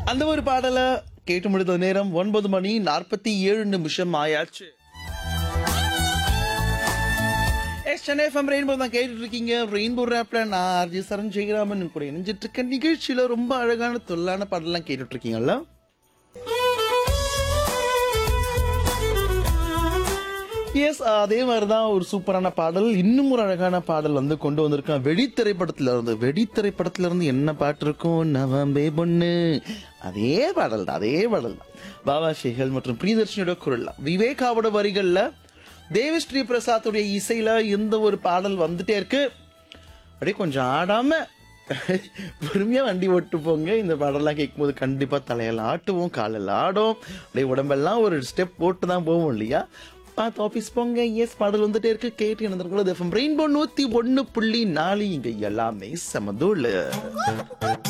அந்த ஒரு பாடலை கேட்டு முடித்த நேரம் ஒன்பது மணி நாற்பத்தி ஏழு நிமிஷம் ஆயாச்சு எஸ்என்எஃப்எம் ரெயின்போ தான் கேட்டுட்டு இருக்கீங்க ரெயின்போ ரேப்ல நான் ஆர்ஜி சரண் ஜெயராமன் கூட இணைஞ்சிட்டு இருக்க நிகழ்ச்சியில ரொம்ப அழகான தொல்லான பாடலாம் கேட்டுட்டு இருக்கீங்கல்ல எஸ் அதே மாதிரி தான் ஒரு சூப்பரான பாடல் இன்னும் ஒரு அழகான பாடல் வந்து கொண்டு வந்திருக்கேன் வெடி திரைப்படத்துல இருந்து வெடி திரைப்படத்துல இருந்து என்ன பாட்டு இருக்கும் நவம்பே பொண்ணு அதே பாடல் தான் அதே பாடல் தான் பாபா ஷேகல் மற்றும் பிரியதர்ஷினியோட குரல் தான் விவேகாவோட வரிகள்ல தேவிஸ்ரீ பிரசாத்துடைய இசையில இந்த ஒரு பாடல் வந்துட்டே இருக்கு அப்படியே கொஞ்சம் ஆடாம பொறுமையா வண்டி ஓட்டு போங்க இந்த பாடலாம் கேட்கும்போது கண்டிப்பா தலையெல்லாம் ஆட்டுவோம் காலெல்லாம் ஆடும் அப்படியே உடம்பெல்லாம் ஒரு ஸ்டெப் போட்டு தான் போவோம் இல்லையா பார்த்து ஆஃபீஸ் போங்க எஸ் பாடல் வந்துட்டே இருக்கு கேட்டு நடந்திருக்கோம் ரெயின்போ நூத்தி ஒன்னு புள்ளி நாலு இங்க எல்லாமே சமதுள்ள